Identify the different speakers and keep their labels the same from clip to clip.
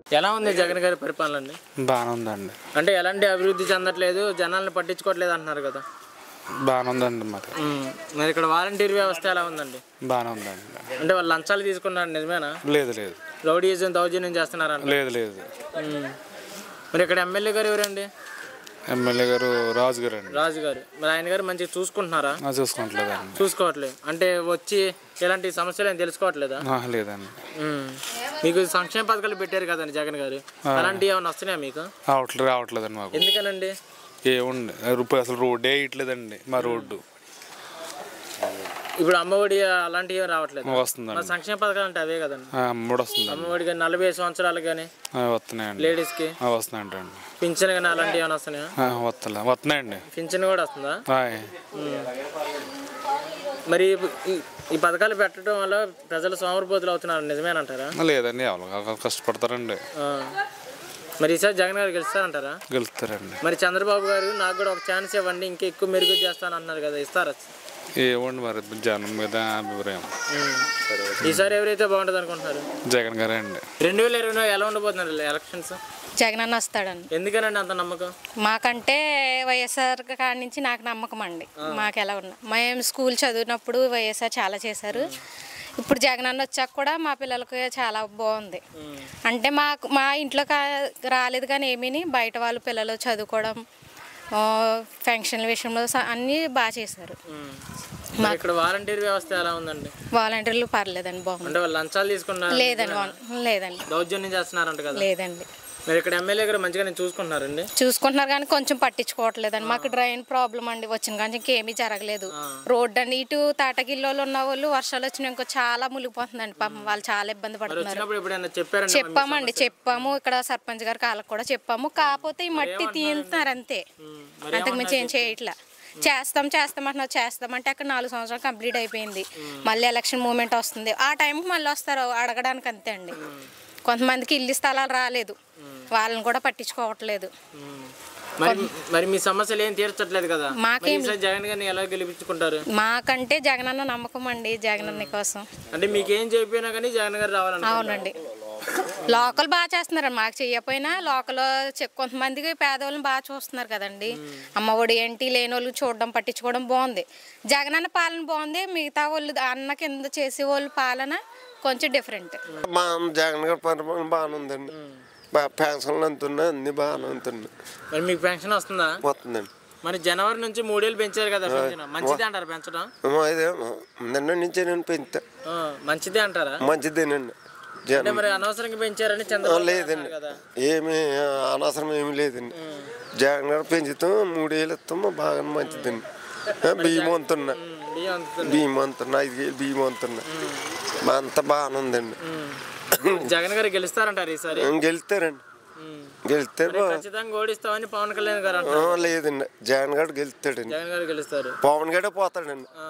Speaker 1: ఎలా ఉంది జగన్ గారి పరిపాలన అండి
Speaker 2: బాగానే ఉందండి
Speaker 1: అంటే ఎలాంటి అభివృద్ధి చెందట్లేదు జనాలను పట్టించుకోవట్లేదు అంటున్నారు కదా
Speaker 2: బాగానే ఉందండి మరి
Speaker 1: ఉమ్, మరి ఇక్కడ వాలంటీర్ వ్యవస్థ ఎలా ఉందండి
Speaker 2: బాగానే ఉందండి
Speaker 1: అంటే వాళ్ళు లంచాలు తీసుకున్నారు నిజమేనా
Speaker 2: లేదు లేదు
Speaker 1: రౌడీజం దౌర్జన్యం చేస్తున్నారంట
Speaker 2: లేదు లేదు
Speaker 1: ఉమ్. మరి ఇక్కడ ఎమ్మెల్యే గారు ఎవరండి
Speaker 2: ఎమ్మెల్యే గారు రాజు గారు అండి
Speaker 1: రాజు గారు మరి ఆయన గారు మంచిగా చూసుకుంటున్నారా
Speaker 2: ఆ, చూసుకోవట్లేదండి
Speaker 1: చూసుకోవట్లేదు అంటే వచ్చి ఎలాంటి సమస్యలు ఏం తెలుసుకోవట్లేదా
Speaker 2: ఆ, లేదండి
Speaker 1: ఉమ్. మీకు సంక్షేమ పథకాలు పెట్టారు కదండి జగన్ గారు అలాంటివి ఏమైనా వస్తున్నాయా మీకు
Speaker 2: రావట్లేదు రావట్లేదండి మాకు
Speaker 1: ఎందుకనండి
Speaker 2: ఏముంది రూపాయి అసలు రోడ్డే వేయట్లేదండి మా రోడ్డు
Speaker 1: ఇప్పుడు అమ్మఒడి అలాంటివి ఏం రావట్లేదు మరి
Speaker 2: వస్తుందండి
Speaker 1: సంక్షేమ పథకాలు అంటే అవే కదండి
Speaker 2: ఆ, అమ్మడు వస్తుందండి
Speaker 1: అమ్మఒడి కానీ నలభై ఐదు సంవత్సరాలు కానీ
Speaker 2: ఆ, వస్తున్నాయండి
Speaker 1: లేడీస్కి
Speaker 2: ఆ, వస్తున్నాయంటండి
Speaker 1: పింఛన్ కానీ అలాంటివి ఏమైనా వస్తున్నాయా
Speaker 2: ఆ, వస్తలే వస్తున్నాయండి
Speaker 1: పింఛన్ కూడా వస్తుందా
Speaker 2: ఆయ్.
Speaker 1: ఉమ్. మరి ఈ- ఈ పథకాలు పెట్టడం వల్ల ప్రజలు సోమరిపోతులు అవుతున్నారు నిజమేనంటారా
Speaker 2: లేదండి ఎవరు కష్టపడతారండి
Speaker 1: ఆ. మరి ఈసారి జగన్ గారు గెలుస్తారంటారా
Speaker 2: గెలుస్తారండి
Speaker 1: మరి చంద్రబాబు గారు నాకు కూడా ఒక ఛాన్స్ ఇవ్వండి ఇంకా ఎక్కువ మెరుగు చేస్తాను అన్నారు కదా ఇస్తారా
Speaker 2: ఏముంది మరి జనం మీద అభిప్రాయం
Speaker 1: ఉమ్. ఈసారి ఎవరైతే బాగుంటుంది అనుకుంటున్నారు
Speaker 2: జగన్ గారే అండి
Speaker 1: రెండు వేల ఇరవై ఎలా ఉండబోతున్నారు ఎలక్షన్స్
Speaker 3: జగనన్న వస్తాడండి
Speaker 1: ఎందుకనండి అంత నమ్మకం
Speaker 3: మాకంటే వైఎస్ఆర్ కాడి నుంచి నాకు నమ్మకం అండి మాకు ఎలా ఉన్నా మేము స్కూల్ చదివినప్పుడు వైఎస్ఆర్ చాలా చేశారు ఇప్పుడు జగనన్న వచ్చాక కూడా మా పిల్లలకి చాలా బాగుంది అంటే మాకు మా ఇంట్లో కా- రాలేదు కానీ ఏమీని బయట వాళ్ళు పిల్లలు చదువుకోవడం ఆ, పెన్షన్ల విషయంలో స- అన్నీ బాగా చేశారు
Speaker 1: ఉమ్. మరి ఇక్కడ వాలంటీర్ వ్యవస్థ ఎలా ఉందండి
Speaker 3: వాలంటీర్లు పర్లేదండి బాగుంది
Speaker 1: అంటే వాళ్ళు లంచాలు తీసుకున్నారు
Speaker 3: లేదండి వాల్- లేదండి
Speaker 1: దౌర్జన్యం చేస్తున్నారంట కదా
Speaker 3: లేదండి
Speaker 1: మరి ఇక్కడ ఎమ్మెల్యే గారు మంచిగా నేను చూసుకుంటున్నారండి
Speaker 3: చూసుకుంటున్నారు కానీ కొంచెం పట్టించుకోవట్లేదండి మాకు డ్రైన్ ప్రాబ్లం అండి వచ్చిన కానీ ఇంకేమీ జరగలేదు రోడ్ అండి ఇటు తాటగిల్లోలు ఉన్న వాళ్ళు వర్షాలు వచ్చినా ఇంకో చాలా మునిగిపోతుందండి పాపం వాళ్ళు చాలా ఇబ్బంది పడుతున్నారు
Speaker 1: వచ్చినప్పుడు ఎప్పుడైనా చెప్పారండి
Speaker 3: చెప్పామండి చెప్పాము ఇక్కడ సర్పంచ్ గారికి వాళ్ళకి కూడా చెప్పాము కాకపోతే ఈ మట్టి తీస్తున్నారు అంతే అంతకుమించి ఏం చేయట్లా చేస్తాం చేస్తాం అంటున్నారు చేస్తామంటే అక్కడ నాలుగు సంవత్సరాలు కంప్లీట్ అయిపోయింది మళ్ళీ ఎలక్షన్ మూమెంట్ వస్తుంది ఆ టైంకి మళ్ళీ వస్తారు అడగడానికి అంతే అండి కొంతమందికి ఇల్లు స్థలాలు రాలేదు వాళ్ళని కూడా పట్టించుకోవట్లేదు
Speaker 1: ఉమ్. మరి మరి మీ సమస్యలు ఏం తీర్చట్లేదు కదా
Speaker 3: మాకేం
Speaker 1: మరి ఈసారి జగన్ గారిని ఎలా గెలిపించుకుంటారు
Speaker 3: మాకంటే జగనన్న నమ్మకం అండి జగనన్న కోసం
Speaker 1: అంటే మీకేం చేయకపోయినా కానీ జగన్ గారు రావాలనుకుంటున్నారు
Speaker 3: అవునండి లోకల్ బాగా చేస్తున్నారు మాకు చెయ్యకపోయినా లోకల్ చె- కొంతమందికి పేదవాళ్ళని బాగా చూస్తున్నారు కదండి అమ్మ ఒడి ఏంటి లేని వాళ్ళు చూడడం పట్టించుకోవడం బాగుంది జగనన్న పాలన బాగుంది మిగతా వాళ్ళు అన్న కింద చేసే వాళ్ళు పాలన కొంచెం డిఫరెంట్
Speaker 4: మా జగన్ గారి పరిపాలన బాగానే ఉందండి బాగా పెన్షన్లు అంతున్నాయి అన్ని బాగానే ఉంటున్నాయి
Speaker 1: మరి మీకు పెన్షన్ వస్తుందా
Speaker 4: వస్తుందండి
Speaker 1: మరి జనవరి నుంచి మూడేళ్ళు పెంచారు కదా పెన్షన్ మంచిదే అంటారు పెంచడం
Speaker 4: ఇదే నిన్న నుంచి నేను పెంచుతా
Speaker 1: ఆ, మంచిదే అంటారా
Speaker 4: మంచిదేనండి
Speaker 1: అంటే
Speaker 4: జనం
Speaker 1: మరి అనవసరంగా పెంచారని
Speaker 4: ఆ,
Speaker 1: చంద్రబాబు నాయుడు
Speaker 4: లేదండి
Speaker 1: అన్నారు కదా
Speaker 4: ఏమి అనవసరం ఏమి లేదండి జగన్ గారు పెంచుతాం మూడేళ్ళు ఇస్తాం బాగా మంచిదండి ఆ, బియ్యం అంతున్నా
Speaker 1: ఉమ్, బియ్యం అందుతుంది.
Speaker 4: బియ్యం అంతున్నా ఐదు కేజీలు బియ్యం అంతున్నా మా అంతా బాగానే ఉందండి
Speaker 1: ఉమ్. జగన్ గారు గెలుస్తారంటారు ఈసారి
Speaker 4: గెలుతారండి
Speaker 1: ఉమ్.
Speaker 4: గెలుతారు
Speaker 1: మరి ఖచ్చితంగా ఓడిస్తామని పవన్ కళ్యాణ్ గారు అంటారు
Speaker 4: ఆ, లేదండి జగన్ గారు గెలుతాడండి
Speaker 1: జగన్ గారు గెలుస్తారు
Speaker 4: పవన్ గడే పోతాడండి
Speaker 1: ఆ.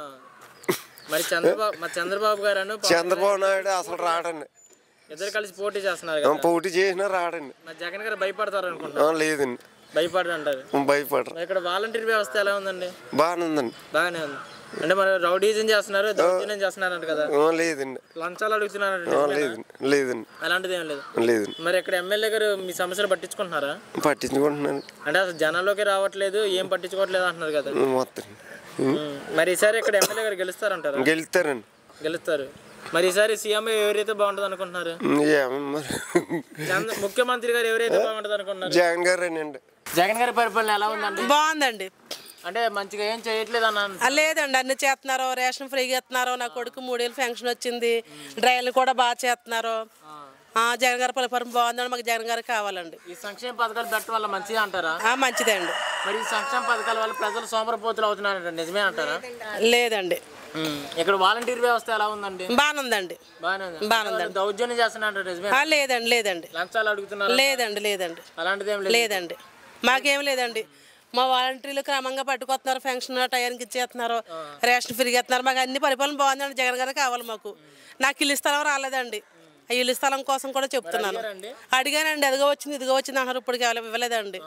Speaker 1: మరి చంద్రబాబు మరి చంద్రబాబు గారు అను పవన్
Speaker 4: చంద్రబాబు నాయుడు అసలు రాడండి
Speaker 1: ఇద్దరు కలిసి పోటీ చేస్తున్నారు
Speaker 4: ఆ,
Speaker 1: కదా
Speaker 4: పోటీ చేసినా రాడండి
Speaker 1: మరి జగన్ గారు భయపడతారు అనుకుంటున్నారు
Speaker 4: ఆ, లేదండి
Speaker 1: భయపడరు అంటారు
Speaker 4: భయపడరు
Speaker 1: మరి ఇక్కడ వాలంటీర్ వ్యవస్థ ఎలా ఉందండి
Speaker 4: బాగానే ఉందండి
Speaker 1: బాగానే ఉంది అంటే మరి రౌడీజం చేస్తున్నారు దౌర్జన్యం చేస్తున్నారంట కదా
Speaker 4: ఆ, లేదండి
Speaker 1: లంచాలు అడుగుతున్నారంట
Speaker 4: ఆ,
Speaker 1: నిజమేనా?
Speaker 4: లేదండి లేదండి
Speaker 1: అలాంటిది ఏం లేదు
Speaker 4: లేదండి
Speaker 1: మరి ఇక్కడ ఎమ్మెల్యే గారు మీ సమస్యలు పట్టించుకుంటున్నారా
Speaker 4: పట్టించుకుంటున్నాను
Speaker 1: అంటే అసలు జనాల్లోకి రావట్లేదు ఏం పట్టించుకోవట్లేదు అంటున్నారు కదా
Speaker 4: మొత్తం
Speaker 1: ఉమ్. మరి ఈసారి ఇక్కడ ఎమ్మెల్యే గారు గెలుస్తారంటారా
Speaker 4: గెలుతారండి
Speaker 1: గెలుస్తారు మరి ఈసారి సీఎం ఎవరైతే బాగుంటుంది అనుకుంటున్నారు
Speaker 4: ఏమో మరి
Speaker 1: చంద్ర ముఖ్యమంత్రి గారు ఎవరైతే బాగుంటుంది అనుకుంటున్నారు
Speaker 4: జగన్ గారేనండి
Speaker 1: జగన్ గారి పరిపాలన ఎలా ఉందండి
Speaker 5: బాగుందండి
Speaker 1: అంటే మంచిగా ఏం చేయట్లేదు అన్న
Speaker 5: ఆ, లేదండి అన్ని చేస్తున్నారు రేషన్ ఫ్రీగా ఇస్తున్నారు నా కొడుకు మూడేళ్ళు ఫంక్షన్ వచ్చింది డ్రైవర్లు కూడా బాగా చేస్తున్నారు ఆ, జగన్ గారి పరిపాలన బాగుందండి మాకు జగన్ గారు కావాలండి
Speaker 1: ఈ సంక్షేమ పథకాలు పెట్టడం వల్ల మంచిది అంటారా
Speaker 5: ఆ, మంచిదండి
Speaker 1: మరి ఈ సంక్షేమ పథకాల వల్ల ప్రజలు సోమరపోతులు అవుతున్నారంట నిజమే అంటారా
Speaker 5: లేదండి
Speaker 1: ఉమ్. ఇక్కడ వాలంటీర్ వ్యవస్థ ఎలా ఉందండి
Speaker 5: బాగానుందండి
Speaker 1: బాగానే ఉంది
Speaker 5: బాగానే ఉందండి.
Speaker 1: దౌర్జన్యం చేస్తున్నారు నిజమే
Speaker 5: ఆ, లేదండి లేదండి
Speaker 1: లంచాలు అడుగుతున్నారు
Speaker 5: లేదండి లేదండి
Speaker 1: అలాంటిది ఏం లేదు
Speaker 5: లేదండి మాకేం లేదండి మా వాలంటీర్లు క్రమంగా పట్టుకొస్తున్నారు ఫంక్షన్ టయానికి ఇచ్చేస్తున్నారు రేషన్ ఫ్రీగా ఇస్తున్నారు మాకు అన్ని పరిపాలన బాగుందండి జగన్ గారు కావాలి మాకు నాకు ఇల్లు స్థలం రాలేదండి ఆ ఇల్లు స్థలం కోసం కూడా చెప్తున్నాను అడిగానండి ఎదిగో వచ్చింది ఇదిగో వచ్చింది అన్నారు ఇప్పుడు ఇవ్వలేదండి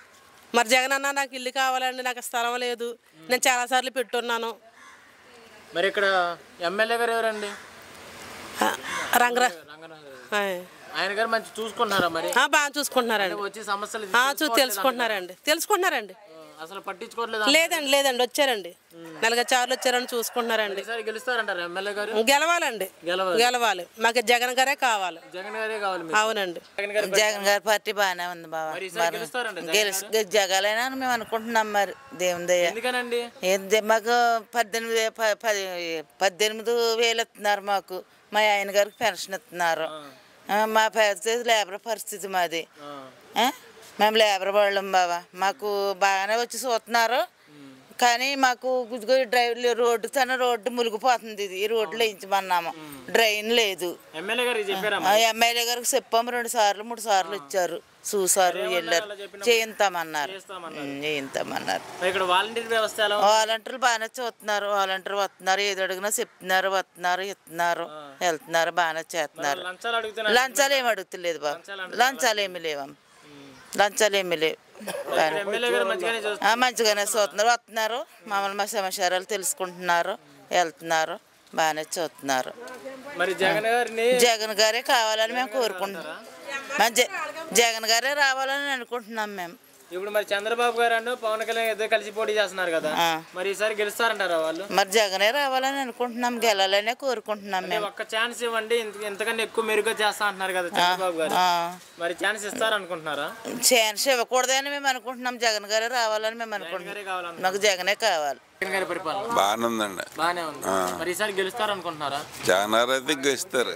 Speaker 5: మరి జగన్ అన్న నాకు ఇల్లు కావాలండి నాకు స్థలం లేదు నేను చాలాసార్లు పెట్టున్నాను
Speaker 1: మరి ఇక్కడ ఎమ్మెల్యే గారు ఎవరండి
Speaker 5: ఆ, రంగరా
Speaker 1: రంగనాథ్ గారు.
Speaker 5: ఆయ్.
Speaker 1: ఆయన గారు మంచి చూసుకుంటున్నారా మరి
Speaker 5: ఆ, బాగా చూసుకుంటున్నారండి
Speaker 1: వచ్చి సమస్యలు
Speaker 5: ఆ, చూ తెలుసుకుంటున్నారండి తెలుసుకుంటున్నారండి
Speaker 1: అసలు పట్టించుకోవట్లేదు
Speaker 5: లేదండి లేదండి వచ్చారండి నలుగురు చార్లు వచ్చారని చూసుకుంటున్నారండి
Speaker 1: ఈసారి గెలుస్తారంటారు ఎమ్మెల్యే గారు
Speaker 5: గెలవాలండి
Speaker 1: గెలవాలి.
Speaker 5: గెలవాలి మాకు జగన్ గారే కావాలి
Speaker 1: జగన్ గారే కావాలి మీకు.
Speaker 5: అవునండి
Speaker 1: జగన్ గారు
Speaker 6: జగన్ గారి పార్టీ బాగానే ఉంది బాబా
Speaker 1: మరి ఈసారి గెలుస్తారంట జగన్
Speaker 6: గెలిచి జగాలేనా అని మేము అనుకుంటున్నాం మరి దేవుని దయ
Speaker 1: ఎందుకనండి
Speaker 6: ఏంది మాకు పద్దెనిమిది వే- ప- పది పద్దెనిమిది వేలు ఇస్తున్నారు మాకు మా ఆయన గారికి పెన్షన్ ఇస్తున్నారు ఆ, మా పరిస్థితి లేబర్ పరిస్థితి మాది ఆ? మేము లేబర్ వాళ్ళం బాబా మాకు బాగానే వచ్చి చూస్తున్నారు కానీ మాకు ఇదిగో ఈ డ్రైవ్ రోడ్డు తన రోడ్డు మునిగిపోతుంది ఇది ఈ రోడ్లో వేయించమన్నాము డ్రైన్ లేదు
Speaker 1: ఎమ్మెల్యే గారికి చెప్పారా
Speaker 6: ఆ ఎమ్మెల్యే గారికి చెప్పాము రెండు సార్లు మూడు సార్లు ఇచ్చారు చూసారు వెళ్ళారు చేయింతామన్నారు ఉమ్, చేయింతామన్నారు
Speaker 1: మరి ఇక్కడ వాలంటీర్ వ్యవస్థ ఎలా ఉంది?
Speaker 6: వాలంటీర్లు బాగానే చూస్తున్నారు వాలంటీర్ వస్తున్నారు ఏది అడిగినా చెప్తున్నారు వస్తున్నారు ఇస్తున్నారు వెళ్తున్నారు బాగానే చేస్తున్నారు
Speaker 1: లంచాలు అడుగుతున్నారు
Speaker 6: లంచాలు ఏమి అడుగుతలేదు బాబు లంచాలు ఏమి లేవు లంచాలు ఏమి లేవు బాగానే.
Speaker 1: ఎమ్మెల్యే గారు మంచిగానే చూస్తారు
Speaker 6: ఆ, మంచిగానే చూస్తున్నారు వస్తున్నారు మమ్మల్ని మా సమాచారాలు తెలుసుకుంటున్నారు వెళ్తున్నారు బాగానే చూస్తున్నారు
Speaker 1: మరి జగన్ గారిని
Speaker 6: జగన్ గారే కావాలని మేము కోరుకుంటున్నాం మా జ- జగన్ గారే రావాలని అనుకుంటున్నాం మేము
Speaker 1: ఇప్పుడు మరి చంద్రబాబు గారు అను పవన్ కళ్యాణ్ ఇద్దరు కలిసి పోటీ చేస్తున్నారు కదా
Speaker 6: ఆ.
Speaker 1: మరి ఈసారి గెలుస్తారంటారా వాళ్ళు
Speaker 6: మరి జగనే రావాలని అనుకుంటున్నాం గెలాలనే కోరుకుంటున్నాం మేము
Speaker 1: ఒక్క ఛాన్స్ ఇవ్వండి ఇంత- ఇంతకన్నా ఎక్కువ మెరుగ్గా చేస్తా అంటున్నారు కదా చంద్రబాబు గారు
Speaker 6: ఆ.
Speaker 1: మరి ఛాన్స్ ఇస్తారనుకుంటున్నారా
Speaker 6: ఛాన్స్ ఇవ్వకూడదని మేము అనుకుంటున్నాం జగన్ గారే రావాలని మేము అనుకుంటున్నాం
Speaker 1: గారే కావాలనుకుంటున్నారు.
Speaker 6: మాకు జగనే కావాలి
Speaker 1: జగన్ గారి పరిపాలన
Speaker 7: బాగానే ఉందండి
Speaker 1: బాగానే ఉంది మరి ఈసారి గెలుస్తారనుకుంటున్నారా
Speaker 7: జగన్ అయితే గెలుస్తారు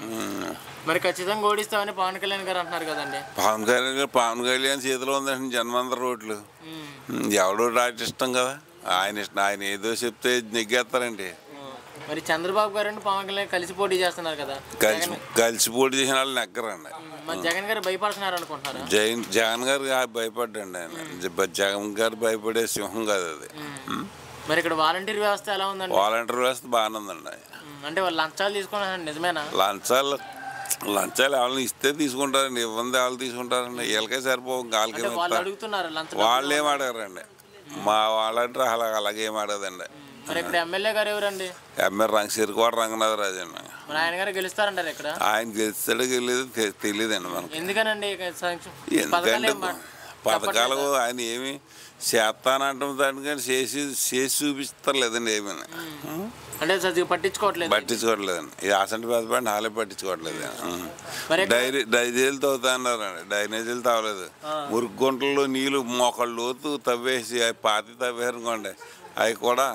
Speaker 1: మరి ఖచ్చితంగా ఓడిస్తామని పవన్ కళ్యాణ్ గారు అంటున్నారు కదండి
Speaker 7: పవన్ కళ్యాణ్ గారు పవన్ కళ్యాణ్ చేతిలో ఉందండి జన్మందర రోడ్లు ఉమ్, ఎవడో రాటి ఇష్టం కదా ఆయన ఇష్టం ఆయన ఏదో చెప్తే నెగ్గేస్తారండి
Speaker 1: మరి చంద్రబాబు గారు అండ్ పవన్ కళ్యాణ్ కలిసి పోటీ చేస్తున్నారు కదా
Speaker 7: కలిసి కలిసి పోటీ చేసిన వాళ్ళు నెగ్గరండి
Speaker 1: మరి జగన్ గారు భయపడుతున్నారు అనుకుంటున్నారా
Speaker 7: జగన్ జగన్ గారు ఆ భయపడ్డండి ఆయన జ- జగన్ గారు భయపడే సింహం కాదు అది ఉమ్.
Speaker 1: మరి ఇక్కడ వాలంటీర్ వ్యవస్థ ఎలా ఉందండి
Speaker 7: వాలంటీర్ వ్యవస్థ బాగానే ఉందండి
Speaker 1: ఉమ్, అంటే వాళ్ళు లంచాలు తీసుకున్నారు నిజమేనా
Speaker 7: లంచాలు లంచాలు ఎవరిని ఇస్తే తీసుకుంటారండి ఇవ్వంది వాళ్ళు తీసుకుంటారండి వీళ్ళకే సరిపోవు గాలికి
Speaker 1: అంటే వాళ్ళు అడుగుతున్నారు లంచం
Speaker 7: వాళ్ళు ఏం అడగరండి మా వాళ్ళంటే అలా అలాగే ఏం అడగదండి
Speaker 1: మరి ఇక్కడ ఎమ్మెల్యే గారు ఎవరండి
Speaker 7: ఎంఆర్ రంగ సిరికోట రంగనాథరాజు అండి
Speaker 1: మరి ఆయన గారు గెలుస్తారంటారు ఇక్కడ
Speaker 7: ఆయన గెలిస్తాడో గెలేదు తెలియదండి మనకి
Speaker 1: ఎందుకనండి ఇక సంక్ష- పథకాలు
Speaker 7: ఎందుకంటే
Speaker 1: ఏం మా-
Speaker 7: పథకాలు ఆయన ఏమి చేస్తానంటాం దాన్ని కానీ చేసి చేసి చూపిస్తారు లేదండి ఏమీ
Speaker 1: అంటే సరిగ్గా పట్టించుకోవట్లేదు
Speaker 7: పట్టించుకోవట్లేదండి ఈ ఆసంటి పెద్ద పని హాలే పట్టించుకోవట్లేదు
Speaker 1: మరి ఎక్కడ-
Speaker 7: డైరీ డైరీలు తవ్వుతా అన్నారండి డైనేజీలు తవ్వలేదు మురుగు గుంటల్లో నీళ్ళు మోకాళ్ళు లోతు తవ్వేసి అవి పాతి తవ్వారనుకోండి అవి కూడా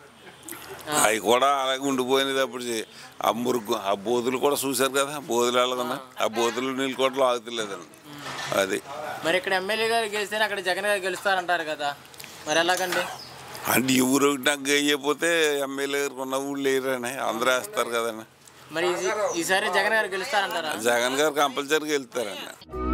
Speaker 7: అవి కూడా అలాగే ఉండిపోయినది అప్పుడు చే- ఆ మురుగు ఆ బోధులు కూడా చూశారు కదా బోధులు ఎలాగున్నా ఆ బోధులు నీళ్ళు కూడా లాగుతలేదండి అది
Speaker 1: మరి ఇక్కడ ఎమ్మెల్యే గారు గెలిస్తేనే అక్కడ జగన్ గారు గెలుస్తారంటారు కదా మరి ఎలాగండి
Speaker 7: అంటే ఈ ఊరు నాకు వేయకపోతే ఎమ్మెల్యే గారికి ఉన్న ఊళ్ళు లేరని అందరూ వేస్తారు కదండి
Speaker 1: మరి ఈ- ఈసారి జగన్ గారు గెలుస్తారంటారా
Speaker 7: జగన్ గారు కంపల్సరీగా వెళ్తారండి